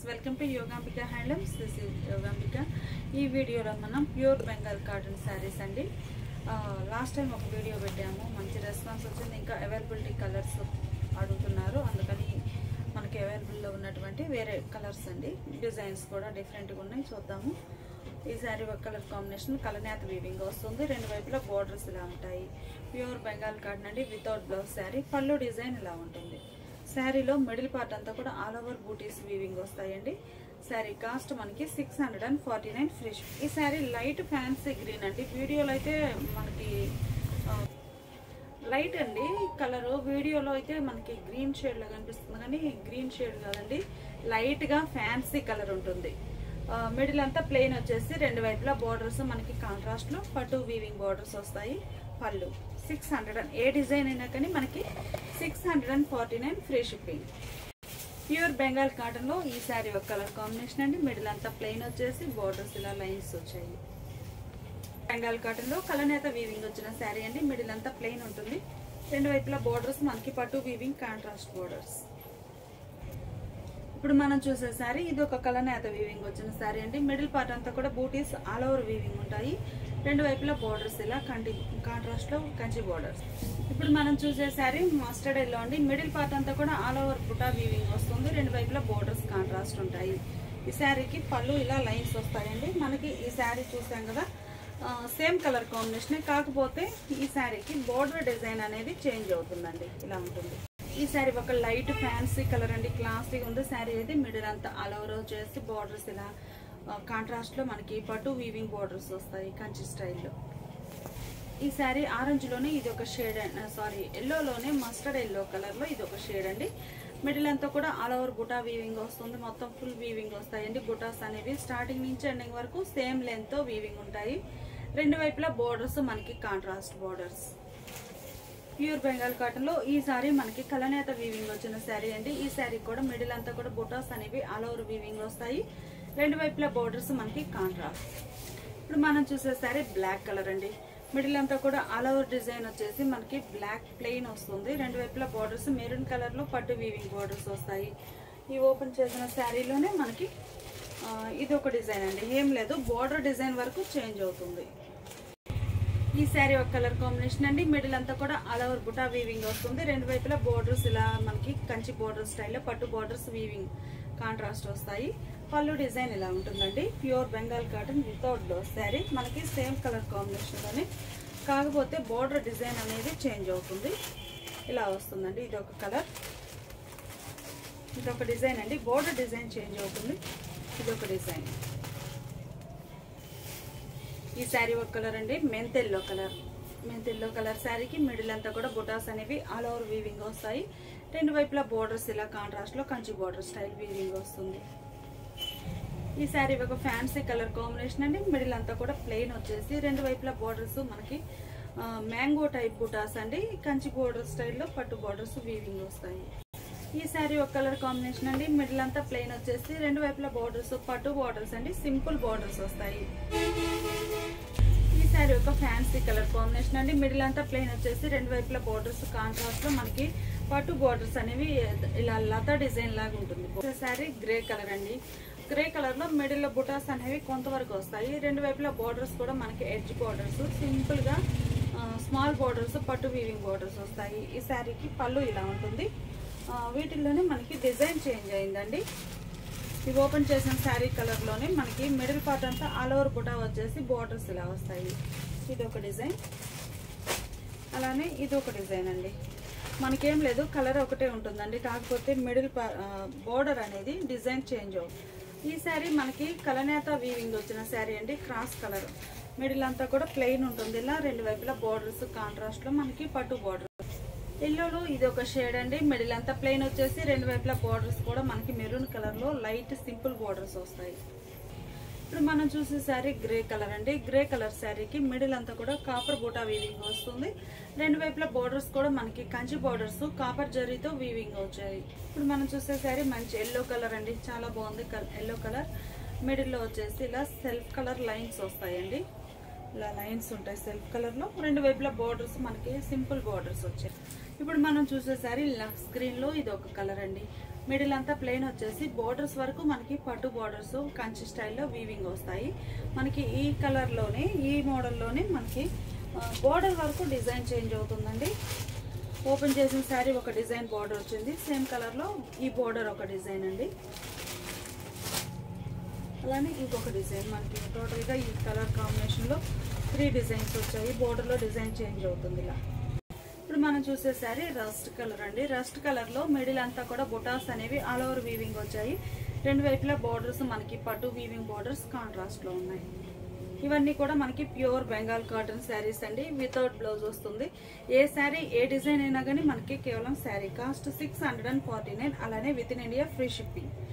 welcome to Yogambika handlooms this is Yogambika ఈ వీడియోలో మనం ప్యూర్ బెంగాల్ కాటన్ శారీస్ అండి లాస్ట్ టైం ఒక వీడియో పెట్టాము మంచి రెస్పాన్స్ వచ్చింది ఇంకా అవైలబిలిటీ కలర్స్ అడుగుతున్నారు అందుకని మనకి అవైలబుల్లో ఉన్నటువంటి వేరే కలర్స్ అండి డిజైన్స్ కూడా డిఫరెంట్గా ఉన్నాయి చూద్దాము ఈ శారీ ఒక కలర్ కాంబినేషన్ కలనేత వీవింగ్ వస్తుంది రెండు వైపులా బోర్డర్స్ ఇలా ఉంటాయి ప్యూర్ బెంగాల్ కాటన్ అండి వితౌట్ బ్లౌజ్ శారీ పళ్ళు డిజైన్ ఇలా ఉంటుంది శారీలో మిడిల్ పార్ట్ అంతా కూడా ఆల్ ఓవర్ బూటీస్ వీవింగ్ వస్తాయండి శారీ కాస్ట్ మనకి six hundred and forty nine free ఈ శారీ లైట్ ఫ్యాన్సీ గ్రీన్ అండి వీడియోలో అయితే మనకి ఆ, లైట్ అండి కలర్ వీడియోలో అయితే మనకి గ్రీన్ షేడ్ లాగా కనిపిస్తుంది కానీ గ్రీన్ షేడ్ కాదండి లైట్ గా ఫ్యాన్సీ కలర్ ఉంటుంది మిడిల్ అంతా ప్లెయిన్ వచ్చేసి రెండు వైపులా బోర్డర్స్ మనకి కాంట్రాస్ట్ లో పట్టు వీవింగ్ బోర్డర్స్ వస్తాయి పళ్ళు సిక్స్ హండ్రెడ్ అండ్ ఏ డిజైన్ అయినా కానీ మనకి six hundred and forty nine free shipping pure Bengal cotton లో ఈ శారీ ఒక కలర్ కాంబినేషన్ అండి మిడిల్ అంతా ప్లెయిన్ వచ్చేసి బోర్డర్స్ ఇలా లైన్స్ వచ్చాయి బెంగాల్ కాటన్ లో కలనేత వీవింగ్ వచ్చిన శారీ అండి మిడిల్ అంతా ప్లెయిన్ ఉంటుంది రెండు వైపులా బోర్డర్స్ మనకి పట్టు వీవింగ్ కాంట్రాస్ట్ బోర్డర్స్ ఇప్పుడు మనం చూసే శారీ ఇది ఒక కలనేత వీవింగ్ వచ్చిన శారీ అండి మిడిల్ పార్ట్ అంతా కూడా బూటీస్ ఆల్ ఓవర్ వీవింగ్ ఉంటాయి రెండు వైపులా బోర్డర్స్ ఇలా కంటి కాంట్రాస్ట్ లో కంచి బోర్డర్స్ ఇప్పుడు మనం చూసే శారీ మస్టర్డ్ ఎల్లో అండి మిడిల్ పార్ట్ అంతా కూడా ఆల్ ఓవర్ బుటా వీవింగ్ వస్తుంది రెండు వైపులా బోర్డర్స్ కాంట్రాస్ట్ ఉంటాయి ఈ శారీకి పళ్ళు ఇలా లైన్స్ వస్తాయండి మనకి ఈ శారీ చూసాం కదా సేమ్ కలర్ కాంబినేషన్ కాకపోతే ఈ శారీకి బోర్డర్ డిజైన్ అనేది చేంజ్ అవుతుందండి ఇలా ఉంటుంది ఈ శారీ ఒక లైట్ ఫ్యాన్సీ కలర్ అండి క్లాసీగా ఉంది శారీ అయితే మిడిల్ అంతా ఆల్ ఓవర్ చేసి బోర్డర్స్ ఇలా కాంట్రాస్ట్ లో మనకి పట్టు వీవింగ్ బోర్డర్స్ వస్తాయి కంచి స్టైల్లో ఈ శారీ ఆరెంజ్ లోనే ఇది ఒక షేడ్ సారీ ఎల్లోలోనే మస్టర్డ్ ఎల్లో కలర్ లో ఇది ఒక షేడ్ అండి మిడిల్ అంతా కూడా ఆల్ ఓవర్ బుటా వీవింగ్ వస్తుంది మొత్తం ఫుల్ వీవింగ్ వస్తాయండి బుటాస్ అనేవి స్టార్టింగ్ నుంచి ఎండింగ్ వరకు సేమ్ లెంత్ తో వీవింగ్ ఉంటాయి రెండు వైపులా బోర్డర్స్ మనకి contrast borders pure Bengal cotton లో ఈ సారీ మనకి కలనేత వీవింగ్ వచ్చిన శారీ అండి ఈ శారీ కూడా మిడిల్ అంతా కూడా బుటాస్ అనేవి ఆల్ ఓవర్ వీవింగ్ వస్తాయి రెండు వైపులా బోర్డర్స్ మనకి కాంట్రాస్ట్ ఇప్పుడు మనం చూసే శారీ బ్లాక్ కలర్ అండి మిడిల్ అంతా కూడా ఆల్ ఓవర్ డిజైన్ వచ్చేసి మనకి బ్లాక్ ప్లెయిన్ వస్తుంది రెండు వైపులా బోర్డర్స్ మెరూన్ కలర్ లో పట్టు వీవింగ్ బోర్డర్స్ వస్తాయి ఈ ఓపెన్ చేసిన శారీలోనే మనకి ఆ, ఇది ఒక డిజైన్ అండి ఏం లేదు బోర్డర్ డిజైన్ వరకు చేంజ్ అవుతుంది ఈ శారీ ఒక కలర్ కాంబినేషన్ అండి మిడిల్ అంతా కూడా ఆల్ ఓవర్ బుటా వీవింగ్ వస్తుంది రెండు వైపులా బోర్డర్స్ ఇలా మనకి కంచి బోర్డర్ స్టైల్లో పట్టు బోర్డర్స్ వీవింగ్ కాంట్రాస్ట్ వస్తాయి పళ్ళు డిజైన్ ఇలా ఉంటుందండి pure Bengal cotton without blouse sari మనకి సేమ్ కలర్ కాంబినేషన్లోనే కాకపోతే బోర్డర్ డిజైన్ అనేది చేంజ్ అవుతుంది ఇలా వస్తుందండి ఇది ఒక కలర్ ఇది ఒక డిజైన్ అండి బోర్డర్ డిజైన్ చేంజ్ అవుతుంది ఇది ఒక డిజైన్ ఈ శారీ ఒక కలర్ అండి మెంతెల్లో కలర్ మెంతెల్లో కలర్ శారీకి మిడిల్ అంతా కూడా బుటాస్ అనేవి ఆల్ ఓవర్ వీవింగ్ వస్తాయి రెండు వైపులా బోర్డర్స్ ఇలా కాంట్రాస్ట్ లో కంచి బోర్డర్ స్టైల్ వీవింగ్ వస్తుంది ఈ శారీ ఒక ఫ్యాన్సీ కలర్ కాంబినేషన్ అండి మిడిల్ అంతా కూడా ప్లెయిన్ వచ్చేసి రెండు వైపులా బోర్డర్స్ మనకి మ్యాంగో టైప్ బుటాస్ అండి కంచి బోర్డర్ స్టైల్లో పట్టు బోర్డర్స్ వీవింగ్ వస్తాయి ఈ శారీ ఒక కలర్ కాంబినేషన్ అండి మిడిల్ అంతా ప్లెయిన్ వచ్చేసి రెండు వైపులా బోర్డర్స్ పట్టు బోర్డర్స్ అండి సింపుల్ బోర్డర్స్ వస్తాయి ఈ శారీ ఒక ఫ్యాన్సీ కలర్ కాంబినేషన్ అండి మిడిల్ అంతా ప్లెయిన్ వచ్చేసి రెండు వైపులా బోర్డర్స్ కాంట్రాస్ట్ లో మనకి పట్టు బోర్డర్స్ అనేవి ఇలా లతా డిజైన్ లాగా ఉంటుంది ఈ శారీ గ్రే కలర్ అండి గ్రే కలర్ లో మిడిల్ లో బుటాస్ అనేవి కొంతవరకు వస్తాయి రెండు వైపులా బోర్డర్స్ కూడా మనకి ఎడ్జ్ బోర్డర్స్ సింపుల్ గా స్మాల్ బోర్డర్స్ పట్టు వీవింగ్ బోర్డర్స్ వస్తాయి ఈ శారీకి పళ్ళు ఇలా ఉంటుంది ఆ, వీటిల్లోనే మనకి డిజైన్ చేంజ్ అయిందండి ఇవి ఓపెన్ చేసిన శారీ కలర్ లోనే మనకి మిడిల్ పార్ట్ అంతా ఆల్ ఓవర్ బుటా వచ్చేసి బోర్డర్స్ ఇలా వస్తాయి ఇది ఒక డిజైన్ అలానే ఇది ఒక డిజైన్ అండి మనకేం లేదు కలర్ ఒకటే ఉంటుందండి కాకపోతే మిడిల్ బోర్డర్ అనేది డిజైన్ చేంజ్ అవుతుంది ఈ శారీ మనకి కలనేత వీవింగ్ వచ్చిన శారీ అండి క్రాస్ కలర్ మిడిల్ అంతా కూడా ప్లెయిన్ ఉంటుంది ఇలా రెండు వైపులా బోర్డర్స్ కాంట్రాస్ట్ లో మనకి పట్టు బోర్డర్ ఎల్లోలో ఇది ఒక షేడ్ అండి మిడిల్ అంతా ప్లెయిన్ వచ్చేసి రెండు వైపులా బోర్డర్స్ కూడా మనకి మెరూన్ కలర్ లో లైట్ సింపుల్ బోర్డర్స్ వస్తాయి ఇప్పుడు మనం చూసే శారీ గ్రే కలర్ అండి గ్రే కలర్ శారీకి మిడిల్ అంతా కూడా కాపర్ బూటా వీవింగ్ వస్తుంది రెండు వైపులా బోర్డర్స్ కూడా మనకి కంచి బోర్డర్స్ కాపర్ జరీతో వీవింగ్ వచ్చాయి ఇప్పుడు మనం చూసే శారీ మంచి ఎల్లో కలర్ అండి చాలా బాగుంది ఎల్లో కలర్ మిడిల్లో వచ్చేసి ఇలా సెల్ఫ్ కలర్ లైన్స్ వస్తాయండి ఇలా లైన్స్ ఉంటాయి సెల్ఫ్ కలర్ లో రెండు వైపులా బోర్డర్స్ మనకి సింపుల్ బోర్డర్స్ వచ్చాయి ఇప్పుడు మనం చూసే శారీ స్క్రీన్ లో ఇది ఒక కలర్ అండి మిడిల్ అంతా ప్లెయిన్ వచ్చేసి బోర్డర్స్ వరకు మనకి పట్టు బోర్డర్స్ కంచి స్టైల్లో వీవింగ్ వస్తాయి మనకి ఈ కలర్లోనే ఈ మోడల్లోనే మనకి బోర్డర్ వరకు డిజైన్ చేంజ్ అవుతుందండి ఓపెన్ చేసిన శారీ ఒక డిజైన్ బార్డర్ వచ్చింది సేమ్ కలర్లో ఈ బోర్డర్ ఒక డిజైన్ అండి అలానే ఇంకొక డిజైన్ మనకి టోటల్గా ఈ కలర్ కాంబినేషన్లో త్రీ డిజైన్స్ వచ్చాయి బోర్డర్లో డిజైన్ చేంజ్ అవుతుంది ఇలా ఇప్పుడు మనం చూసే శారీ రస్ట్ కలర్ అండి రస్ట్ కలర్లో మిడిల్ అంతా కూడా బుటాస్ అనేవి ఆల్ ఓవర్ వీవింగ్ వచ్చాయి రెండు వైపులా బోర్డర్స్ మనకి పట్టు వీవింగ్ బోర్డర్స్ కాంట్రాస్ట్లో ఉన్నాయి ఇవన్నీ కూడా మనకి ప్యూర్ బెంగాల్ కాటన్ శారీస్ అండి వితౌట్ బ్లౌజ్ వస్తుంది ఏ శారీ ఏ డిజైన్ అయినా కానీ మనకి కేవలం sari cost six hundred and forty nine అలానే with in India free shipping